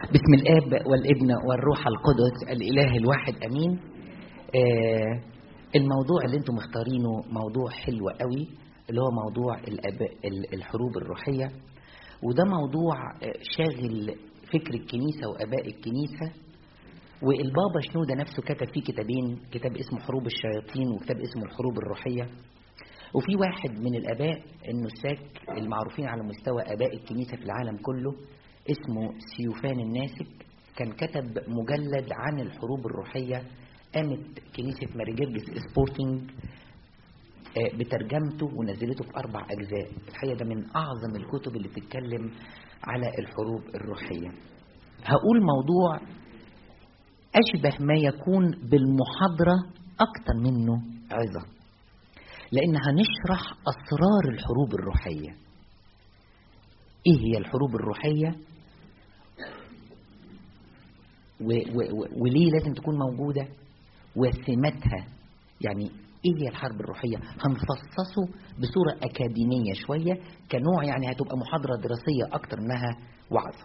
بسم الاب والابن والروح القدس الاله الواحد امين آه الموضوع اللي انتم مختارينه موضوع حلو قوي اللي هو موضوع الأب... الحروب الروحيه وده موضوع شاغل فكر الكنيسه واباء الكنيسه والبابا شنوده نفسه كتب فيه كتابين كتاب اسمه حروب الشياطين وكتاب اسمه الحروب الروحيه وفي واحد من الاباء النساك المعروفين على مستوى اباء الكنيسه في العالم كله اسمه سيوفان الناسك كان كتب مجلد عن الحروب الروحيه قامت كنيسه ماريجرجس سبورتنج بترجمته ونزلته في اربع اجزاء الحقيقه ده من اعظم الكتب اللي بتتكلم على الحروب الروحيه هقول موضوع اشبه ما يكون بالمحاضره اكتر منه عظه لان هنشرح اسرار الحروب الروحيه ايه هي الحروب الروحيه و و و وليه لازم تكون موجوده وسماتها يعني ايه هي الحرب الروحيه هنفصصه بصوره اكاديميه شويه كنوع يعني هتبقى محاضره دراسيه اكتر منها وعظه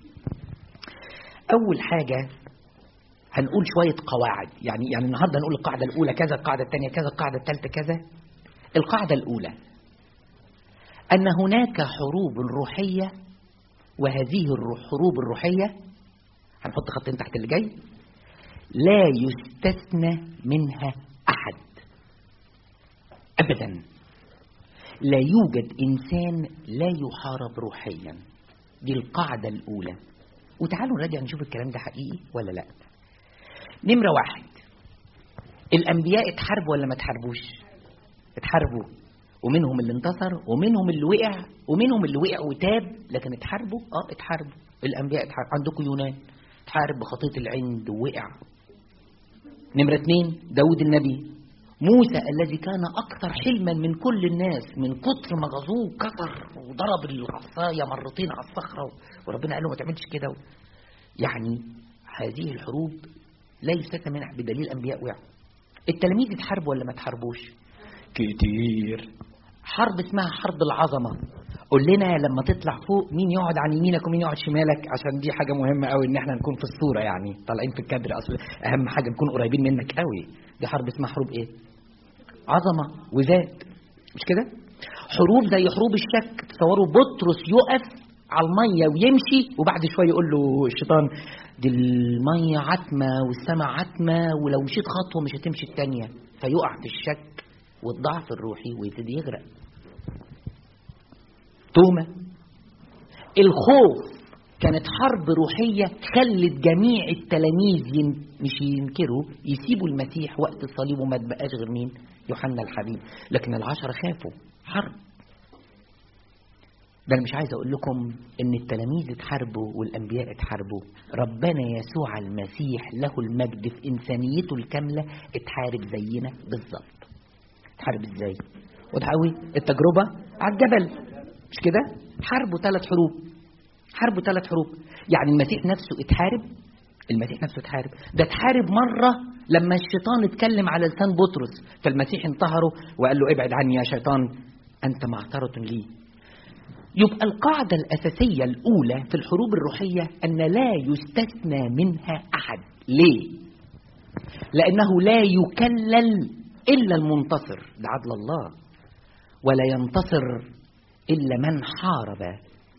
اول حاجه هنقول شويه قواعد يعني يعني النهارده هنقول القاعده الاولى كذا القاعده الثانيه كذا القاعده الثالثه كذا القاعده الاولى ان هناك حروب روحيه وهذه الحروب الروحيه هنحط خطين تحت اللي جاي لا يستثنى منها احد ابدا لا يوجد انسان لا يحارب روحيا دي القاعده الاولى وتعالوا نراجع نشوف الكلام ده حقيقي ولا لا نمره واحد الانبياء اتحاربوا ولا ما اتحاربوش اتحاربوا ومنهم اللي انتصر ومنهم اللي وقع ومنهم اللي وقع وتاب لكن اتحاربوا اه اتحاربوا الانبياء اتحاربوا عندكم يونان اتحارب بخطيه العند ووقع نمره اتنين داود النبي موسى الذي كان أكثر حلما من كل الناس من كتر ما غزوه كثر وضرب العصاية مرتين على الصخرة وربنا قال له ما تعملش كده يعني هذه الحروب لا يستثنى منها بدليل الأنبياء وقعوا التلاميذ اتحاربوا ولا ما اتحاربوش كتير حرب اسمها حرب العظمة قول لنا لما تطلع فوق مين يقعد عن يمينك ومين يقعد شمالك عشان دي حاجة مهمة قوي ان احنا نكون في الصورة يعني طالعين في الكادر اصل اهم حاجة نكون قريبين منك قوي دي حرب اسمها حروب ايه عظمة وذات مش كده حروب زي حروب الشك تصوروا بطرس يقف على المية ويمشي وبعد شوية يقول له الشيطان دي المية عتمة والسماء عتمة ولو مشيت خطوة مش هتمشي التانية فيقع في الشك والضعف الروحي ويبتدي يغرق تومة الخوف كانت حرب روحية خلت جميع التلاميذ ين... مش ينكروا يسيبوا المسيح وقت الصليب وما تبقاش غير مين يوحنا الحبيب لكن العشرة خافوا حرب ده انا مش عايز اقول لكم ان التلاميذ اتحاربوا والانبياء اتحاربوا ربنا يسوع المسيح له المجد في انسانيته الكامله اتحارب زينا بالظبط اتحارب ازاي واضح قوي التجربه على الجبل مش كده حاربوا ثلاث حروب حاربوا ثلاث حروب يعني المسيح نفسه اتحارب المسيح نفسه اتحارب ده اتحارب مرة لما الشيطان اتكلم على لسان بطرس فالمسيح انتهره وقال له ابعد عني يا شيطان أنت معثرة لي يبقى القاعدة الأساسية الأولى في الحروب الروحية أن لا يستثنى منها أحد ليه؟ لأنه لا يكلل إلا المنتصر ده عدل الله ولا ينتصر إلا من حارب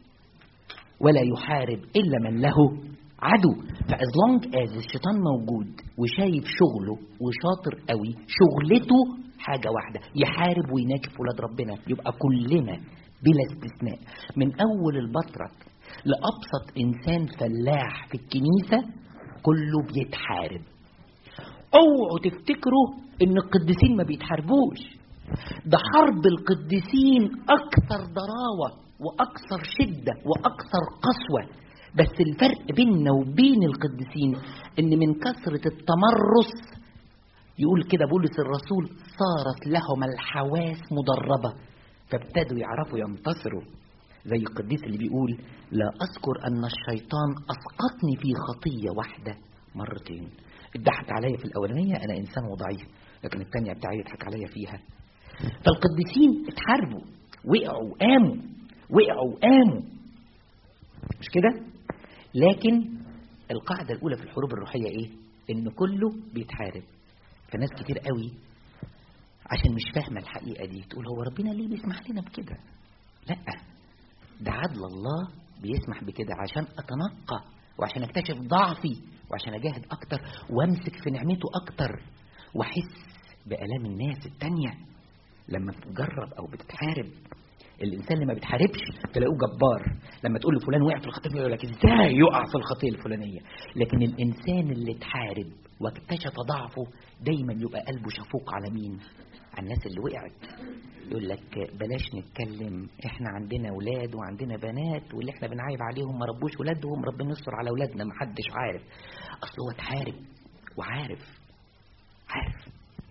ولا يحارب إلا من له عدو فاز لونج از الشيطان موجود وشايف شغله وشاطر قوي شغلته حاجة واحدة يحارب ويناكف ولاد ربنا يبقى كلنا بلا استثناء من أول البطرك لأبسط إنسان فلاح في الكنيسة كله بيتحارب اوعوا تفتكروا ان القديسين ما بيتحاربوش ده حرب القديسين اكثر ضراوه واكثر شده واكثر قسوه بس الفرق بيننا وبين القديسين ان من كثره التمرس يقول كده بولس الرسول صارت لهم الحواس مدربه فابتدوا يعرفوا ينتصروا زي القديس اللي بيقول لا اذكر ان الشيطان اسقطني في خطيه واحده مرتين اتضحك عليا في الاولانيه انا انسان وضعيف لكن الثانيه بتاعي يضحك عليا فيها فالقديسين اتحاربوا وقعوا قاموا وقعوا قاموا مش كده لكن القاعدة الأولى في الحروب الروحية إيه؟ إن كله بيتحارب فناس كتير قوي عشان مش فاهمة الحقيقة دي تقول هو ربنا ليه بيسمح لنا بكده لا ده عدل الله بيسمح بكده عشان أتنقى وعشان أكتشف ضعفي وعشان أجاهد أكتر وأمسك في نعمته أكتر وأحس بآلام الناس التانية لما بتجرب أو بتتحارب الإنسان اللي ما بيتحاربش تلاقوه جبار لما تقول لفلان وقع في الخطية يقول لك إزاي يقع في الخطية الفلانية لكن الإنسان اللي اتحارب واكتشف ضعفه دايما يبقى قلبه شفوق على مين على الناس اللي وقعت يقول لك بلاش نتكلم احنا عندنا اولاد وعندنا بنات واللي احنا بنعايب عليهم ما ربوش ولادهم ربنا يستر على اولادنا ما حدش عارف اصل هو اتحارب وعارف عارف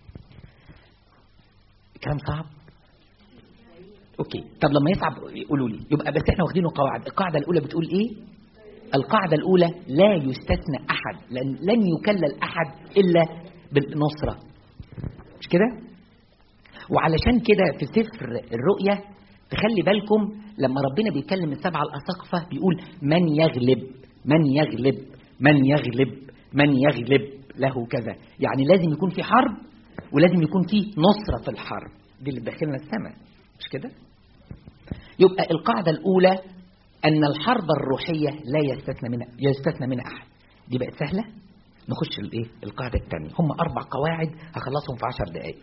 كلام صعب اوكي طب لما يصعب قولوا لي يبقى بس احنا واخدينه قواعد القاعده الاولى بتقول ايه القاعده الاولى لا يستثنى احد لن لن يكلل احد الا بالنصره مش كده وعلشان كده في سفر الرؤيا تخلي بالكم لما ربنا بيتكلم السبعه الاساقفه بيقول من يغلب من يغلب من يغلب من يغلب له كذا يعني لازم يكون في حرب ولازم يكون في نصره في الحرب دي اللي داخلنا السماء مش كده يبقى القاعدة الأولى أن الحرب الروحية لا يستثنى منها يستثنى منها أحد دي بقت سهلة نخش الإيه القاعدة الثانية هم أربع قواعد هخلصهم في عشر دقائق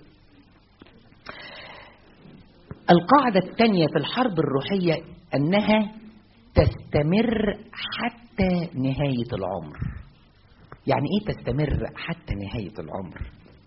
القاعدة الثانية في الحرب الروحية أنها تستمر حتى نهاية العمر يعني إيه تستمر حتى نهاية العمر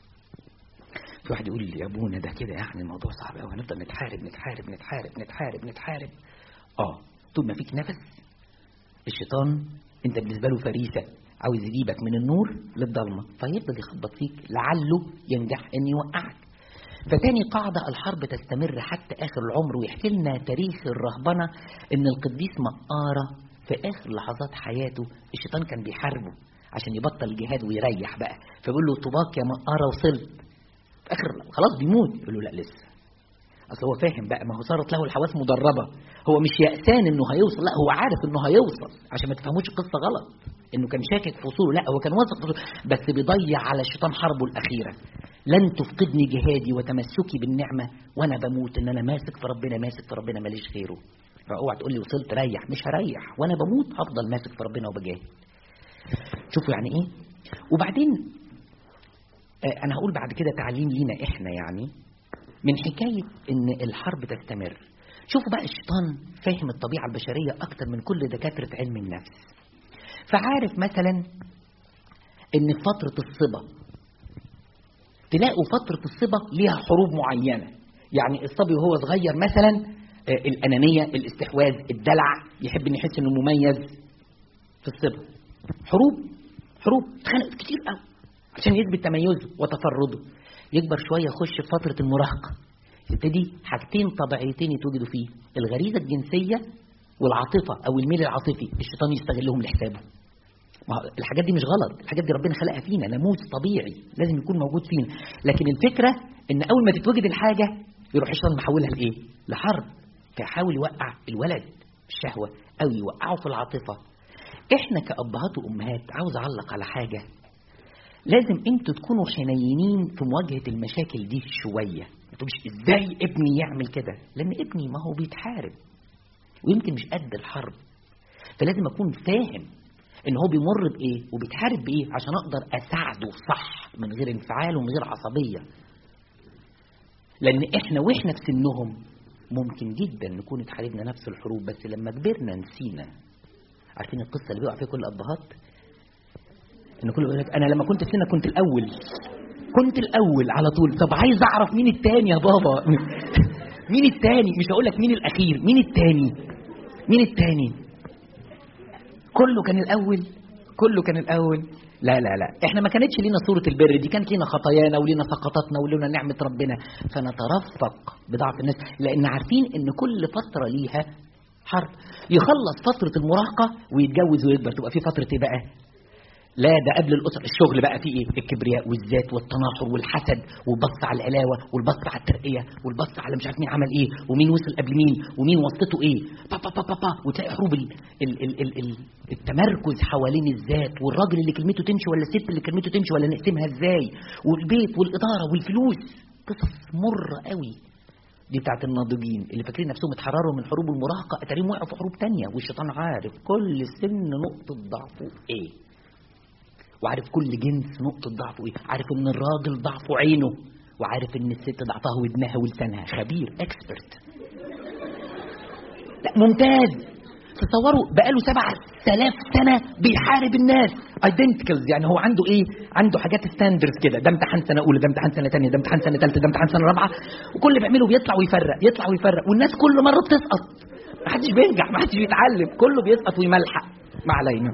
في واحد يقول لي يا ابونا ده كده يعني الموضوع صعب قوي هنفضل نتحارب نتحارب نتحارب نتحارب نتحارب اه طول ما فيك نفس الشيطان انت بالنسبه له فريسه عاوز يجيبك من النور للضلمه فيفضل يخبط فيك لعله ينجح ان يوقعك فتاني قاعدة الحرب تستمر حتى آخر العمر ويحكي لنا تاريخ الرهبنة إن القديس مقارة في آخر لحظات حياته الشيطان كان بيحاربه عشان يبطل الجهاد ويريح بقى فبيقول له طباك يا مقارة وصلت في اخر خلاص بيموت يقول له لا لسه اصل هو فاهم بقى ما هو صارت له الحواس مدربه هو مش يأسان انه هيوصل لا هو عارف انه هيوصل عشان ما تفهموش القصه غلط انه كان شاكك في وصوله لا هو كان واثق في وصوله بس بيضيع على الشيطان حربه الاخيره لن تفقدني جهادي وتمسكي بالنعمه وانا بموت ان انا ماسك في ربنا ماسك في ربنا ماليش غيره فاوعى تقول لي وصلت ريح مش هريح وانا بموت هفضل ماسك في ربنا وبجاهد شوفوا يعني ايه وبعدين انا هقول بعد كده تعليم لينا احنا يعني من حكاية ان الحرب تستمر شوفوا بقى الشيطان فاهم الطبيعة البشرية اكتر من كل دكاترة علم النفس فعارف مثلا ان في فترة الصبا تلاقوا فترة الصبا ليها حروب معينة يعني الصبي وهو صغير مثلا الأنانية الاستحواذ الدلع يحب ان يحس انه مميز في الصبا حروب حروب اتخانقت كتير قوي عشان يثبت تميزه وتفرده يكبر شوية يخش في فترة المراهقة يبتدي حاجتين طبيعيتين يتوجدوا فيه الغريزة الجنسية والعاطفة أو الميل العاطفي الشيطان يستغلهم لحسابه الحاجات دي مش غلط الحاجات دي ربنا خلقها فينا ناموس طبيعي لازم يكون موجود فينا لكن الفكرة ان اول ما تتوجد الحاجة يروح الشيطان محولها لايه لحرب فيحاول يوقع الولد الشهوة او يوقعه في العاطفة احنا كأبهات وأمهات عاوز أعلق على حاجة لازم انتوا تكونوا حنينين في مواجهة المشاكل دي شوية ما تقولش ازاي ابني يعمل كده لان ابني ما هو بيتحارب ويمكن مش قد الحرب فلازم اكون فاهم ان هو بيمر بايه وبيتحارب بايه عشان اقدر اساعده صح من غير انفعال ومن غير عصبية لان احنا واحنا في سنهم ممكن جدا نكون اتحاربنا نفس الحروب بس لما كبرنا نسينا عارفين القصة اللي بيقع فيها كل الابهات ان كله يقول لك انا لما كنت في سنك كنت الاول كنت الاول على طول طب عايز اعرف مين التاني يا بابا مين التاني مش هقول لك مين الاخير مين التاني مين التاني كله كان الاول كله كان الاول لا لا لا احنا ما كانتش لينا صورة البر دي كانت لينا خطايانا ولينا سقطاتنا ولينا نعمة ربنا فنترفق بضعف الناس لان عارفين ان كل فترة ليها حرب يخلص فترة المراهقة ويتجوز ويكبر تبقى في فترة ايه بقى لا ده قبل الأسرة الشغل بقى فيه إيه الكبرياء والذات والتناحر والحسد والبص على العلاوة والبص على الترقية والبص على مش عارف مين عمل إيه ومين وصل قبل مين ومين وسطته إيه با با با با, با. وتلاقي حروب ال ال ال ال ال التمركز حوالين الذات والراجل اللي كلمته تمشي ولا الست اللي كلمته تمشي ولا نقسمها إزاي والبيت والإدارة والفلوس قصص مرة قوي دي بتاعت الناضجين اللي فاكرين نفسهم اتحرروا من حروب المراهقة اتاريهم وقعوا في حروب تانية والشيطان عارف كل سن نقطة ضعفه ايه وعارف كل جنس نقطة ضعفه ايه عارف ان الراجل ضعفه عينه وعارف ان الست ضعفها ودنها ولسانها خبير اكسبرت لا ممتاز تصوروا بقاله سبع آلاف سنة بيحارب الناس ايدنتيكلز يعني هو عنده ايه عنده حاجات ستاندرز كده ده امتحان سنة أولى ده امتحان سنة ثانيه ده امتحان سنة ثالثه ده امتحان سنة رابعة وكل اللي بيعمله بيطلع ويفرق يطلع ويفرق والناس كل مرة بتسقط ما حدش بينجح ما حدش بيتعلم كله بيسقط ويملحق ما علينا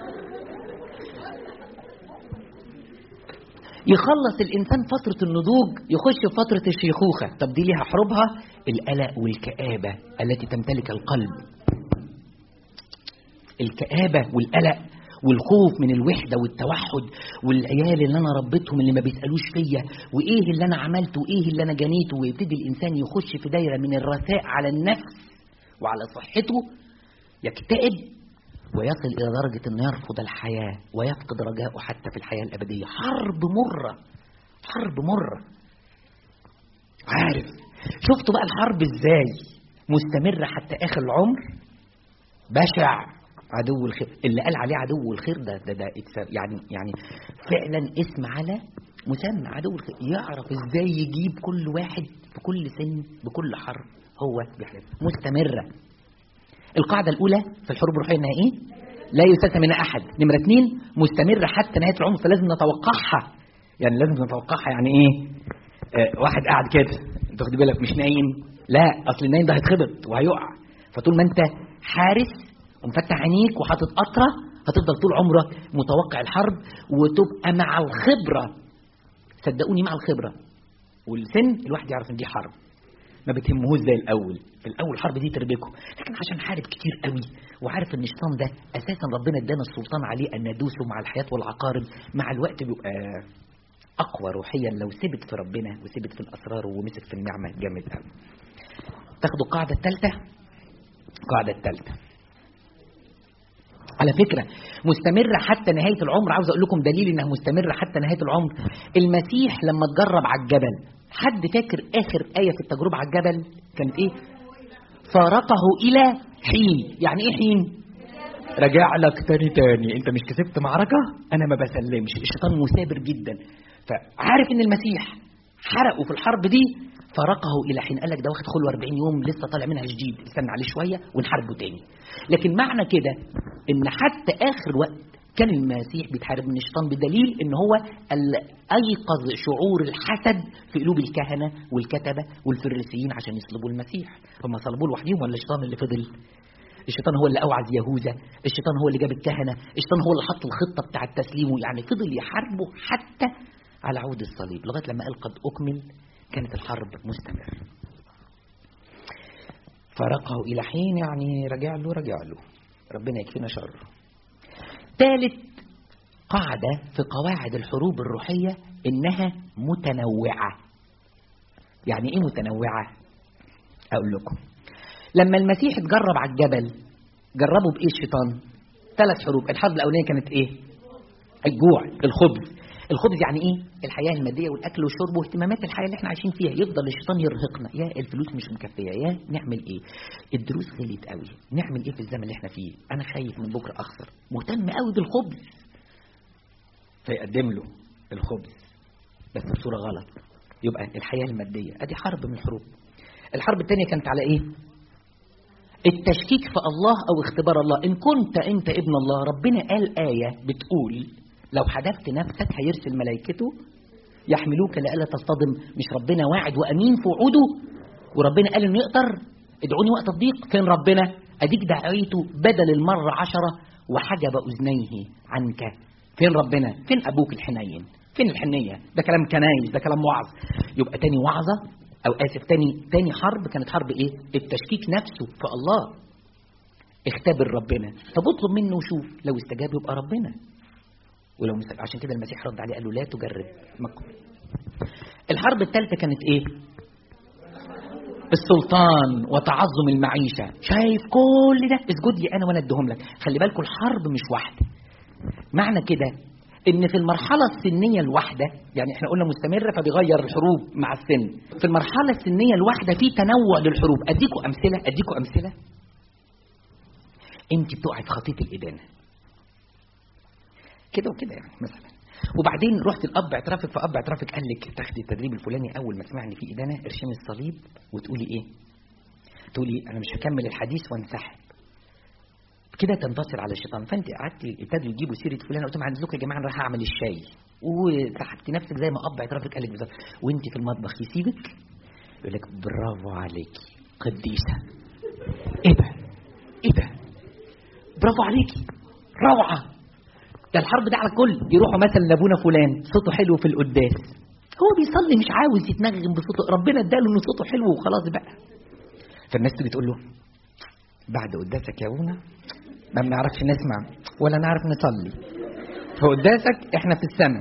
يخلص الإنسان فترة النضوج يخش في فترة الشيخوخة طب دي ليها حروبها القلق والكآبة التي تمتلك القلب الكآبة والقلق والخوف من الوحدة والتوحد والعيال اللي أنا ربيتهم اللي ما بيسألوش فيا وإيه اللي أنا عملته وإيه اللي أنا جنيته ويبتدي الإنسان يخش في دايرة من الرثاء على النفس وعلى صحته يكتئب ويصل إلى درجة أنه يرفض الحياة ويفقد رجاءه حتى في الحياة الأبدية حرب مرة حرب مرة عارف شفتوا بقى الحرب إزاي مستمرة حتى آخر العمر بشع عدو الخير اللي قال عليه عدو الخير ده ده, ده يعني يعني فعلا اسم على مسمى عدو الخير يعرف ازاي يجيب كل واحد في كل سن بكل حرب هو بيحارب مستمره القاعدة الأولى في الحروب الروحية إنها إيه؟ لا يستثنى منها أحد نمرة اثنين مستمرة حتى نهاية العمر فلازم نتوقعها يعني لازم نتوقعها يعني إيه؟ آه واحد قاعد كده أنت واخد بالك مش نايم لا أصل النايم ده هيتخبط وهيقع فطول ما أنت حارس ومفتح عينيك وحاطط قطرة هتفضل طول عمرك متوقع الحرب وتبقى مع الخبرة صدقوني مع الخبرة والسن الواحد يعرف ان دي حرب ما بتهمهوش زي الاول في الاول الحرب دي تربكه لكن عشان حارب كتير قوي وعارف ان الشيطان ده اساسا ربنا ادانا السلطان عليه ان ندوسه مع الحياه والعقارب مع الوقت بيبقى اقوى روحيا لو ثبت في ربنا وثبت في الاسرار ومسك في النعمه جامد قوي تاخدوا القاعده الثالثه القاعده الثالثه على فكرة مستمرة حتى نهاية العمر عاوز أقول لكم دليل إنها مستمرة حتى نهاية العمر المسيح لما تجرب على الجبل حد فاكر آخر آية في التجربة على الجبل كانت إيه فارقه إلى حين يعني إيه حين رجع لك تاني تاني انت مش كسبت معركة انا ما بسلمش الشيطان مثابر جدا فعارف ان المسيح حرقه في الحرب دي فرقه الى حين قال لك ده واخد خلوه 40 يوم لسه طالع منها جديد استنى عليه شويه ونحاربه تاني لكن معنى كده ان حتى اخر وقت كان المسيح بيتحارب من الشيطان بدليل ان هو ايقظ شعور الحسد في قلوب الكهنه والكتبه والفريسيين عشان يصلبوا المسيح هم صلبوه لوحدهم ولا الشيطان اللي فضل الشيطان هو اللي اوعز يهوذا الشيطان هو اللي جاب الكهنه الشيطان هو اللي حط الخطه بتاع التسليم يعني فضل يحاربه حتى على عود الصليب لغايه لما قال قد اكمل كانت الحرب مستمرة فرقه إلى حين يعني رجع له رجع له ربنا يكفينا شره ثالث قاعدة في قواعد الحروب الروحية إنها متنوعة يعني إيه متنوعة أقول لكم لما المسيح اتجرب على الجبل جربوا بإيه الشيطان ثلاث حروب الحرب الأولانية كانت إيه الجوع الخبز الخبز يعني ايه الحياه الماديه والاكل والشرب واهتمامات الحياه اللي احنا عايشين فيها يفضل الشيطان يرهقنا يا الفلوس مش مكفيه يا نعمل ايه الدروس غليت قوي نعمل ايه في الزمن اللي احنا فيه انا خايف من بكره اخسر مهتم قوي بالخبز فيقدم له الخبز بس بصوره غلط يبقى الحياه الماديه ادي حرب من الحروب الحرب الثانيه كانت على ايه التشكيك في الله او اختبار الله ان كنت انت ابن الله ربنا قال ايه بتقول لو حدفت نفسك هيرسل ملائكته يحملوك لألا تصطدم مش ربنا واعد وأمين في وعوده وربنا قال إنه يقدر ادعوني وقت الضيق فين ربنا أديك دعيته بدل المرة عشرة وحجب أذنيه عنك فين ربنا فين أبوك الحنين فين الحنية ده كلام كنايس ده كلام وعظ يبقى تاني وعظة أو آسف تاني تاني حرب كانت حرب إيه التشكيك نفسه في الله اختبر ربنا طب اطلب منه وشوف لو استجاب يبقى ربنا ولو مس- عشان كده المسيح رد عليه قال له لا تجرب مكر الحرب الثالثة كانت ايه السلطان وتعظم المعيشة شايف كل ده اسجد لي انا وانا اديهم لك خلي بالكم الحرب مش واحدة معنى كده ان في المرحلة السنية الواحدة يعني احنا قلنا مستمرة فبيغير الحروب مع السن في المرحلة السنية الواحدة في تنوع للحروب اديكم امثلة اديكم امثلة انت بتقعي في خطية الادانة كده وكده يعني مثلا وبعدين رحت الاب اعترافك فاب اعترافك قال لك تاخدي التدريب الفلاني اول ما تسمعني في ادانه ارشمي الصليب وتقولي ايه تقولي انا مش هكمل الحديث وانسحب كده تنتصر على الشيطان فانت قعدتي ابتدوا يجيبوا سيره فلان قلت لهم عندكم يا جماعه انا رايح اعمل الشاي وسحبتي نفسك زي ما اب اعترافك قال لك بالظبط وانت في المطبخ يسيبك يقول لك برافو عليكي قديسه ايه ده ايه ده برافو عليكي روعه ده الحرب ده على الكل يروحوا مثلا لابونا فلان صوته حلو في القداس هو بيصلي مش عاوز يتنغم بصوته ربنا اداله انه صوته حلو وخلاص بقى فالناس تيجي تقول له بعد قداسك يا ابونا ما بنعرفش نسمع ولا نعرف نصلي في قداسك احنا في السماء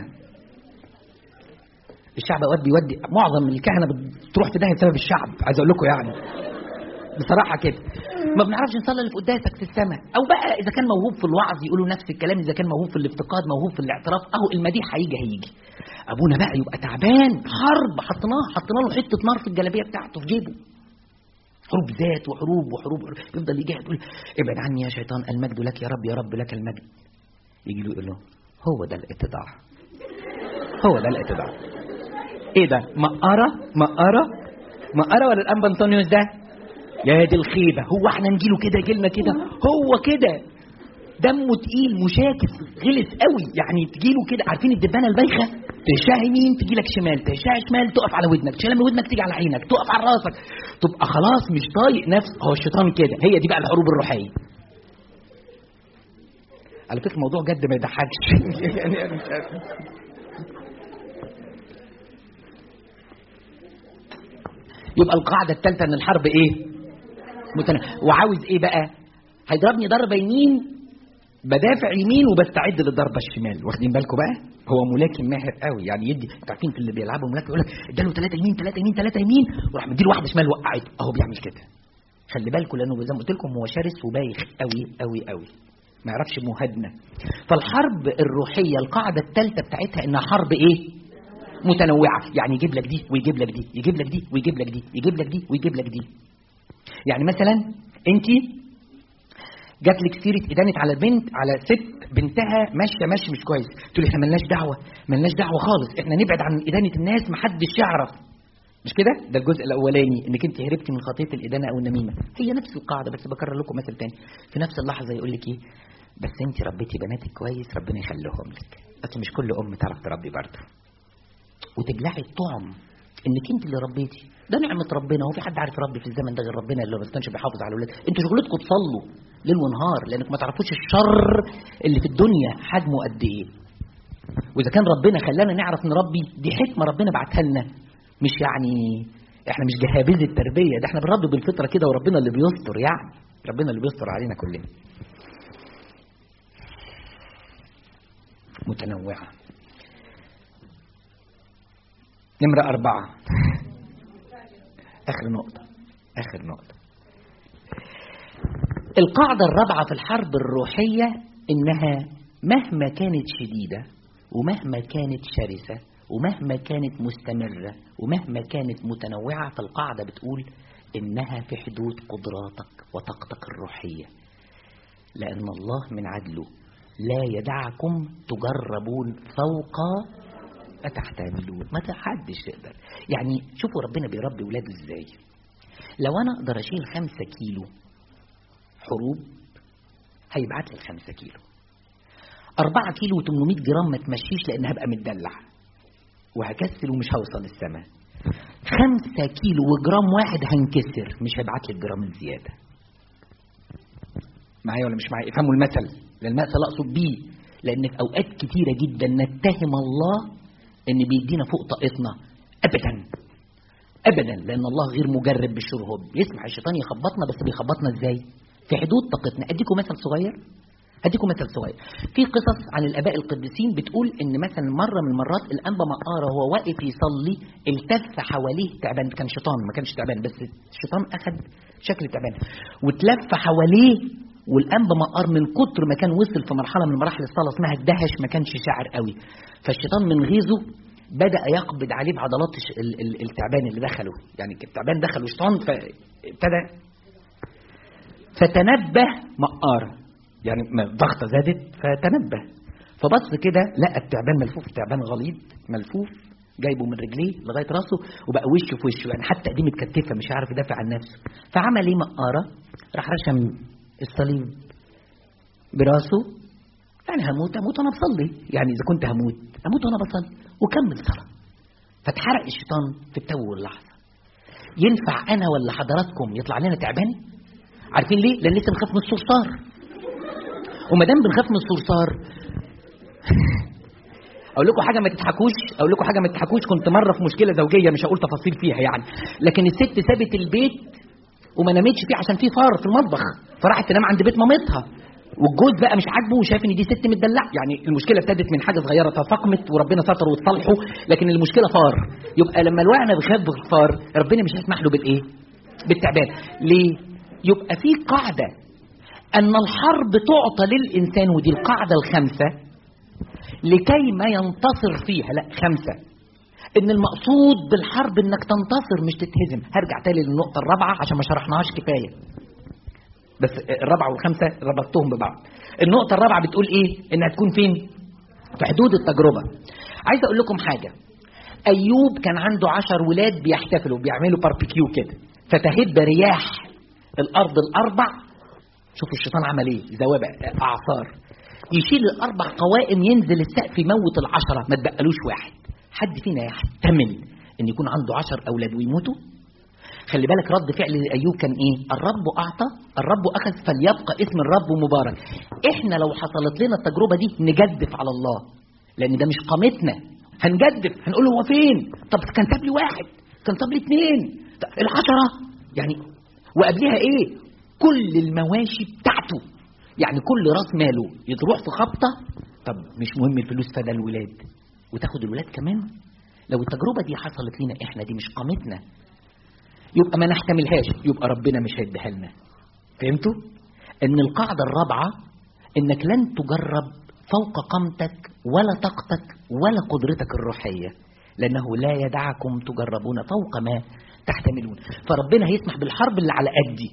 الشعب اوقات بيودي معظم الكهنه بتروح في داهيه بسبب الشعب عايز اقول لكم يعني بصراحه كده ما بنعرفش نصلي اللي في قداسك في السماء او بقى اذا كان موهوب في الوعظ يقولوا نفس الكلام اذا كان موهوب في الافتقاد موهوب في الاعتراف اهو المديح هيجي هيجي ابونا بقى يبقى تعبان حرب حطيناه حطينا له حته نار في الجلابيه بتاعته في جيبه حروب ذات وحروب وحروب يفضل يجي يقول ابعد عني يا شيطان المجد لك يا رب يا رب لك المجد يجي له يقول له هو ده الاتضاع هو ده الاتضاع ايه ده مقرة مقرة مقرة ولا الانبا انطونيوس ده يا دي الخيبة هو احنا نجيله كده جيلنا كده هو كده دمه تقيل مشاكس غلس قوي يعني تجيله كده عارفين الدبانه البايخه تشاه يمين تجي لك شمال تشاه شمال تقف على ودنك تشاه من ودنك تيجي على عينك تقف على راسك تبقى خلاص مش طايق نفس هو الشيطان كده هي دي بقى الحروب الروحيه على فكره الموضوع جد ما يضحكش يعني أنا مش عارف. يبقى القاعده الثالثه ان الحرب ايه متنا... وعاوز ايه بقى هيضربني ضربه يمين بدافع يمين وبستعد للضربه الشمال واخدين بالكم بقى هو ملاكم ماهر قوي يعني يدي انتوا عارفين في اللي بيلعبوا ملاكم يقول لك اداله ثلاثه يمين ثلاثه يمين ثلاثه يمين وراح مديله واحده شمال وقعته اهو بيعمل كده خلي بالكم لانه زي ما قلت لكم هو شرس وبايخ قوي قوي قوي ما يعرفش مهادنه فالحرب الروحيه القاعده الثالثه بتاعتها انها حرب ايه متنوعه يعني يجيب لك دي ويجيب لك دي يجيب لك دي ويجيب لك دي يجيب لك دي ويجيب لك دي يعني مثلا انت جات لك سيره ادانه على بنت على ست بنتها ماشيه ماشي مش كويس تقول لي احنا ملناش دعوه ملناش دعوه خالص احنا نبعد عن ادانه الناس محدش يعرف مش كده ده الجزء الاولاني انك انت هربتي من خطيه الادانه او النميمه هي نفس القاعده بس بكرر لكم مثل تاني في نفس اللحظه يقول لك ايه بس انت ربيتي بناتك كويس ربنا يخليهم لك اصل مش كل ام تعرف تربي برضه وتبلعي الطعم انك انت اللي ربيتي ده نعمه ربنا هو في حد عارف يربي في الزمن ده غير ربنا اللي ما كانش بيحافظ على الاولاد انتوا شغلتكم تصلوا ليل ونهار لانكم ما تعرفوش الشر اللي في الدنيا حجمه قد ايه واذا كان ربنا خلانا نعرف نربي دي حكمه ربنا بعتها لنا مش يعني احنا مش جهابذه التربيه ده احنا بنربي بالفطره كده وربنا اللي بيستر يعني ربنا اللي بيستر علينا كلنا متنوعه نمرة أربعة آخر نقطة آخر نقطة القاعدة الرابعة في الحرب الروحية إنها مهما كانت شديدة ومهما كانت شرسة ومهما كانت مستمرة ومهما كانت متنوعة فالقاعدة بتقول إنها في حدود قدراتك وطاقتك الروحية لأن الله من عدله لا يدعكم تجربون فوق ما تحتملون ما حدش يقدر يعني شوفوا ربنا بيربي ولاده ازاي لو انا اقدر اشيل خمسة كيلو حروب هيبعت لي الخمسة كيلو أربعة كيلو و800 جرام ما تمشيش لأن هبقى متدلع وهكسل ومش هوصل السماء خمسة كيلو وجرام واحد هنكسر مش هيبعت لي الجرام الزيادة معايا ولا مش معايا افهموا المثل لأن المثل أقصد بيه لأن في أوقات كتيرة جدا نتهم الله ان بيدينا فوق طاقتنا ابدا ابدا لان الله غير مجرب بالشر هو بيسمح الشيطان يخبطنا بس بيخبطنا ازاي في حدود طاقتنا اديكم مثل صغير هديكم مثل صغير في قصص عن الاباء القديسين بتقول ان مثلا مره من المرات الانبا مقاره وهو واقف يصلي التف حواليه تعبان كان شيطان ما كانش تعبان بس الشيطان اخذ شكل تعبان وتلف حواليه والانبا مقار من كتر ما كان وصل في مرحله من مراحل الصلاه اسمها الدهش ما كانش شاعر قوي فالشيطان من غيظه بدا يقبض عليه بعضلات الش- ال- ال- التعبان اللي دخله يعني التعبان دخله شيطان فابتدى فتنبه مقارة يعني ما الضغطة زادت فتنبه فبص كده لقى التعبان ملفوف تعبان غليظ ملفوف جايبه من رجليه لغايه راسه وبقى وشه في وشه يعني حتى ايديه متكتفه مش عارف يدافع عن نفسه فعمل ايه مقاره راح رشم الصليب براسه انا هموت اموت وانا بصلي يعني اذا كنت هموت اموت وانا بصلي وكمل صلاه فاتحرق الشيطان في التو واللحظه ينفع انا ولا حضراتكم يطلع لنا تعبان عارفين ليه لان لسه بنخاف من الصرصار وما دام بنخاف من الصرصار اقول لكم حاجه ما تضحكوش اقول لكم حاجه ما تضحكوش كنت مره في مشكله زوجيه مش هقول تفاصيل فيها يعني لكن الست سابت البيت وما نامتش فيه عشان في فار في المطبخ فراحت تنام عند بيت مامتها والجوز بقى مش عاجبه وشايف ان دي ست متدلعه يعني المشكله ابتدت من حاجه صغيره تفاقمت وربنا ستر وتصلحه لكن المشكله فار يبقى لما الواحد بيخاف بالفار ربنا مش هيسمح له بالايه بالتعبان ليه يبقى في قاعده ان الحرب تعطى للانسان ودي القاعده الخامسه لكي ما ينتصر فيها لا خمسة ان المقصود بالحرب انك تنتصر مش تتهزم هرجع تاني للنقطة الرابعة عشان ما شرحناهاش كفاية بس الرابعة والخمسة ربطتهم ببعض النقطة الرابعة بتقول ايه انها تكون فين في حدود التجربة عايز اقول لكم حاجة ايوب كان عنده عشر ولاد بيحتفلوا بيعملوا باربيكيو كده فتهب رياح الارض الاربع شوفوا الشيطان عمل ايه زوابع اعصار يشيل الاربع قوائم ينزل السقف يموت العشره ما تبقالوش واحد حد فينا يحتمل ان يكون عنده عشر اولاد ويموتوا خلي بالك رد فعل ايوب كان ايه الرب اعطى الرب اخذ فليبقى اسم الرب مبارك احنا لو حصلت لنا التجربه دي نجدف على الله لان ده مش قامتنا هنجدف هنقول له هو فين طب كان ساب لي واحد كان ساب لي اثنين طب العشره يعني وقبلها ايه كل المواشي بتاعته يعني كل راس ماله يروح في خبطه طب مش مهم الفلوس فده الولاد وتاخد الولاد كمان لو التجربه دي حصلت لنا احنا دي مش قامتنا يبقى ما نحتملهاش يبقى ربنا مش هيديها لنا فهمتوا ان القاعده الرابعه انك لن تجرب فوق قامتك ولا طاقتك ولا قدرتك الروحيه لانه لا يدعكم تجربون فوق ما تحتملون فربنا هيسمح بالحرب اللي على قدي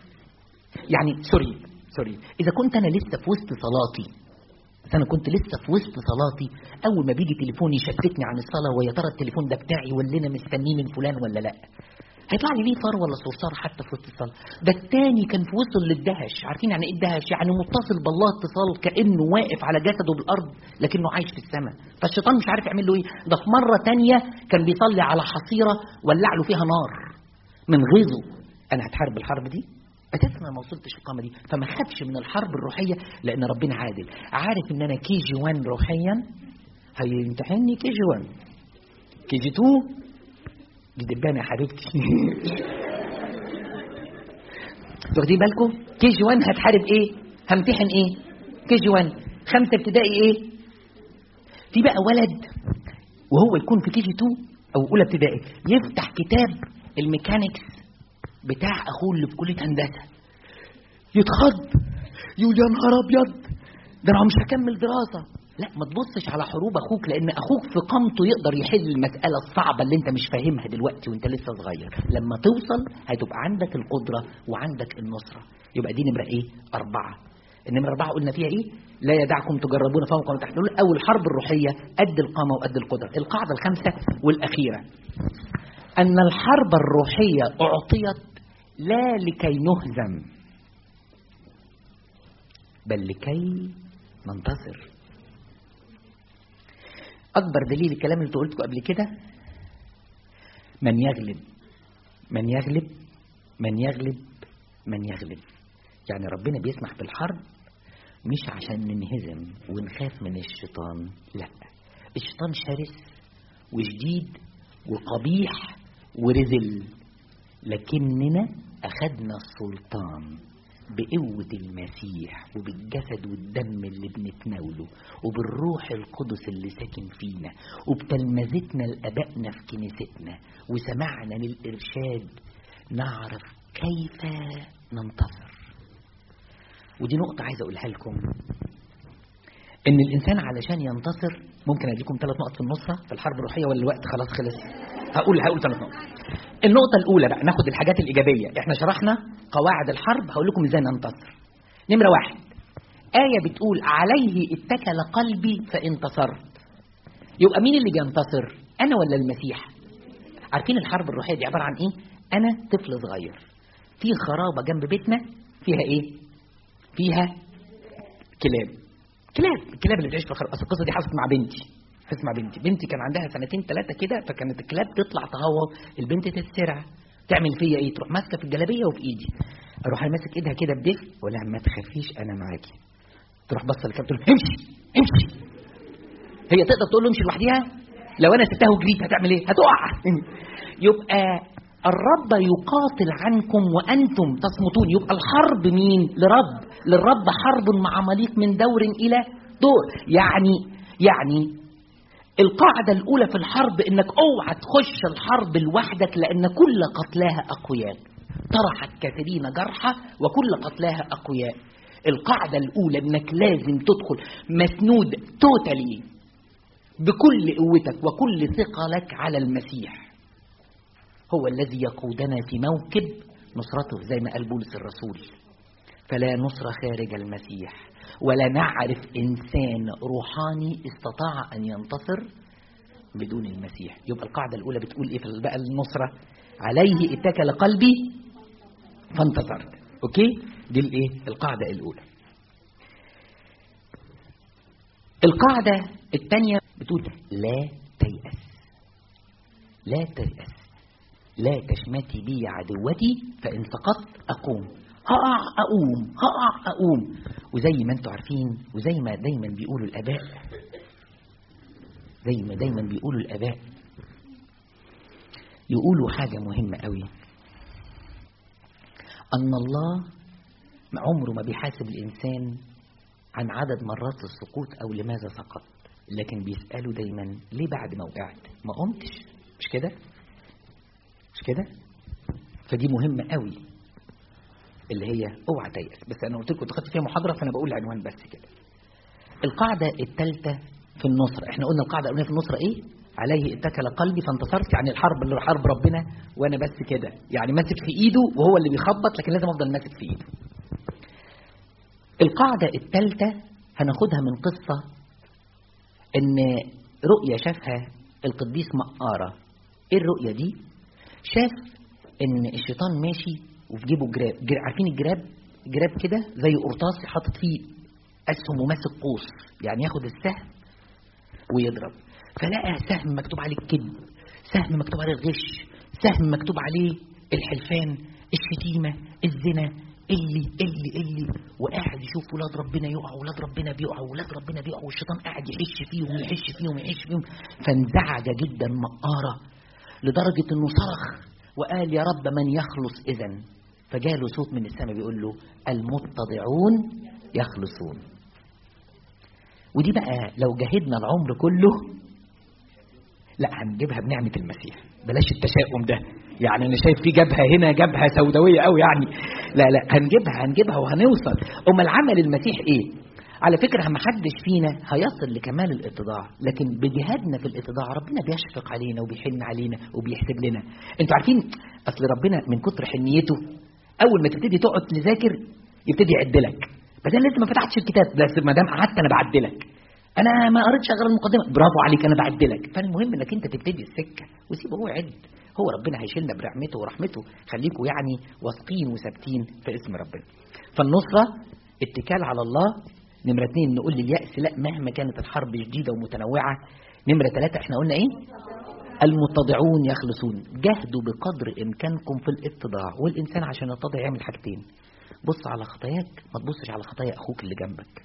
يعني سوري سوري اذا كنت انا لسه في وسط صلاتي بس انا كنت لسه في وسط صلاتي اول ما بيجي تليفون يشتتني عن الصلاه ويا ترى التليفون ده بتاعي ولا انا مستنيه من فلان ولا لا هيطلع لي ليه فار ولا صرصار حتى في وسط الصلاه ده التاني كان في وصل للدهش عارفين يعني ايه الدهش يعني متصل بالله اتصال كانه واقف على جسده بالارض لكنه عايش في السماء فالشيطان مش عارف يعمل له ايه ده في مره تانية كان بيصلي على حصيره ولع له فيها نار من غيظه انا هتحارب الحرب دي اساسا انا ما وصلتش القامه دي فما خافش من الحرب الروحيه لان ربنا عادل عارف ان انا كي جي 1 روحيا هيمتحني كي جي 1 كي جي 2 دي دبانه يا حبيبتي واخدين بالكم كي جي 1 هتحارب ايه همتحن ايه كي جي 1 خمسه ابتدائي ايه في بقى ولد وهو يكون في كي جي 2 او اولى ابتدائي يفتح كتاب الميكانيكس بتاع اخوه اللي في كليه هندسه يتخض يقول يا نهار ابيض ده انا مش هكمل دراسه لا ما تبصش على حروب اخوك لان اخوك في قامته يقدر يحل المساله الصعبه اللي انت مش فاهمها دلوقتي وانت لسه صغير لما توصل هتبقى عندك القدره وعندك النصره يبقى دي نمره ايه اربعه النمره اربعه قلنا فيها ايه لا يدعكم تجربون فوق ما تحملون او الحرب الروحيه قد القامه وقد القدره القاعده الخامسه والاخيره ان الحرب الروحيه اعطيت لا لكي نهزم بل لكي ننتصر أكبر دليل الكلام اللي قلته قبل كده من يغلب من يغلب من يغلب من يغلب يعني ربنا بيسمح بالحرب مش عشان ننهزم ونخاف من الشيطان لا الشيطان شرس وشديد وقبيح ورذل لكننا أخذنا السلطان بقوة المسيح وبالجسد والدم اللي بنتناوله وبالروح القدس اللي ساكن فينا وبتلمذتنا لأبائنا في كنيستنا وسمعنا للإرشاد نعرف كيف ننتصر ودي نقطة عايز أقولها لكم إن الإنسان علشان ينتصر ممكن أديكم ثلاث نقط في النصرة في الحرب الروحية ولا الوقت خلاص خلص هقول هقول ثلاث نقط النقطة الأولى بقى ناخد الحاجات الإيجابية احنا شرحنا قواعد الحرب هقول لكم ازاي ننتصر نمرة واحد آية بتقول عليه اتكل قلبي فانتصرت يبقى مين اللي بينتصر أنا ولا المسيح عارفين الحرب الروحية دي عبارة عن إيه أنا طفل صغير في خرابة جنب بيتنا فيها إيه فيها كلاب كلاب الكلاب اللي بتعيش في الخرابة أصل القصة دي حصلت مع بنتي حصلت مع بنتي بنتي كان عندها سنتين ثلاثة كده فكانت الكلاب تطلع تهوى البنت تتسرع تعمل فيا ايه تروح ماسكه في الجلابيه وفي ايدي اروح انا ماسك ايدها كده بدفء ولا ما تخافيش انا معاكي تروح بصه للكلب تقول امشي امشي هي تقدر تقول له امشي لوحديها لو انا سبتها وجريت هتعمل ايه هتقع يبقى الرب يقاتل عنكم وانتم تصمتون يبقى الحرب مين لرب للرب حرب مع عماليق من دور الى دور يعني يعني القاعدة الأولى في الحرب إنك أوعى تخش الحرب لوحدك لأن كل قتلاها أقوياء طرحت كثيرين جرحى وكل قتلاها أقوياء القاعدة الأولى إنك لازم تدخل مسنود توتالي بكل قوتك وكل ثقلك على المسيح هو الذي يقودنا في موكب نصرته زي ما قال بولس الرسول فلا نصر خارج المسيح ولا نعرف إنسان روحاني استطاع أن ينتصر بدون المسيح يبقى القاعدة الأولى بتقول إيه في بقى النصرة عليه اتكل قلبي فانتصرت أوكي دي الإيه القاعدة الأولى القاعدة الثانية بتقول لا تيأس لا تيأس لا تشمتي بي عدوتي فإن سقطت أقوم هقع أقوم هقع أقوم وزي ما انتم عارفين وزي ما دايما بيقولوا الآباء زي ما دايما بيقولوا الآباء يقولوا حاجة مهمة قوي أن الله عمره ما بيحاسب الإنسان عن عدد مرات السقوط أو لماذا سقط لكن بيسأله دايما ليه بعد ما وقعت ما قمتش مش كده مش كده فدي مهمة قوي اللي هي اوعى تيأس بس انا قلت لكم دخلت فيها محاضره فانا بقول العنوان بس كده القاعده الثالثه في النصره احنا قلنا القاعده الاولانيه في النصره ايه عليه اتكل قلبي فانتصرت يعني الحرب اللي حرب ربنا وانا بس كده يعني ماسك في ايده وهو اللي بيخبط لكن لازم افضل ماسك في ايده القاعده الثالثه هناخدها من قصه ان رؤيه شافها القديس مقاره ايه الرؤيه دي شاف ان الشيطان ماشي وفي جيبه جراب جراب عارفين الجراب جراب كده زي قرطاس حاطط فيه اسهم وماسك قوس يعني ياخد السهم ويضرب فلقى سهم مكتوب عليه الكذب سهم مكتوب عليه الغش سهم مكتوب عليه الحلفان الشتيمة الزنا اللي اللي اللي وقاعد يشوف ولاد ربنا يقع ولاد ربنا بيقع ولاد ربنا بيقع والشيطان قاعد يحش فيهم ويحش فيهم ويحش فيهم فانزعج جدا مقارة لدرجة انه صرخ وقال يا رب من يخلص اذا فجاله صوت من السماء بيقول له المتضعون يخلصون ودي بقى لو جاهدنا العمر كله لا هنجيبها بنعمة المسيح بلاش التشاؤم ده يعني انا شايف في جبهه هنا جبهه سوداويه قوي يعني لا لا هنجيبها هنجيبها وهنوصل امال عمل المسيح ايه على فكرة ما حدش فينا هيصل لكمال الاتضاع لكن بجهادنا في الاتضاع ربنا بيشفق علينا وبيحن علينا وبيحسب لنا انتوا عارفين اصل ربنا من كتر حنيته اول ما تبتدي تقعد تذاكر يبتدي يعد لك بس انا لسه ما فتحتش الكتاب بس ما دام قعدت انا بعدلك انا ما قريتش غير المقدمه برافو عليك انا بعدلك فالمهم انك انت تبتدي السكه وسيبه هو يعد هو ربنا هيشيلنا برحمته ورحمته خليكم يعني واثقين وثابتين في اسم ربنا فالنصره اتكال على الله نمرة اتنين نقول لليأس لا مهما كانت الحرب شديدة ومتنوعة نمرة ثلاثة احنا قلنا ايه المتضعون يخلصون جهدوا بقدر امكانكم في الاتضاع والانسان عشان يتضع يعمل حاجتين بص على خطاياك ما تبصش على خطايا اخوك اللي جنبك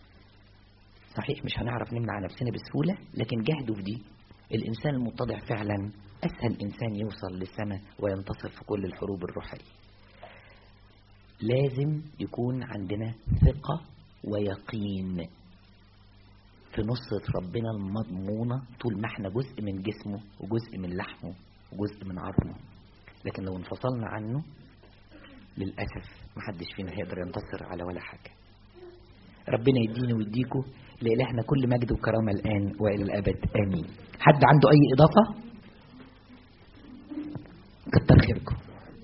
صحيح مش هنعرف نمنع نفسنا بسهولة لكن جهدوا في دي الإنسان المتضع فعلا أسهل إنسان يوصل للسماء وينتصر في كل الحروب الروحية لازم يكون عندنا ثقة ويقين في نصرة ربنا المضمونة طول ما احنا جزء من جسمه وجزء من لحمه وجزء من عظمه لكن لو انفصلنا عنه للأسف محدش فينا هيقدر ينتصر على ولا حاجة ربنا يديني ويديكوا لإلهنا كل مجد وكرامة الآن وإلى الأبد آمين حد عنده أي إضافة؟ كتر خيركم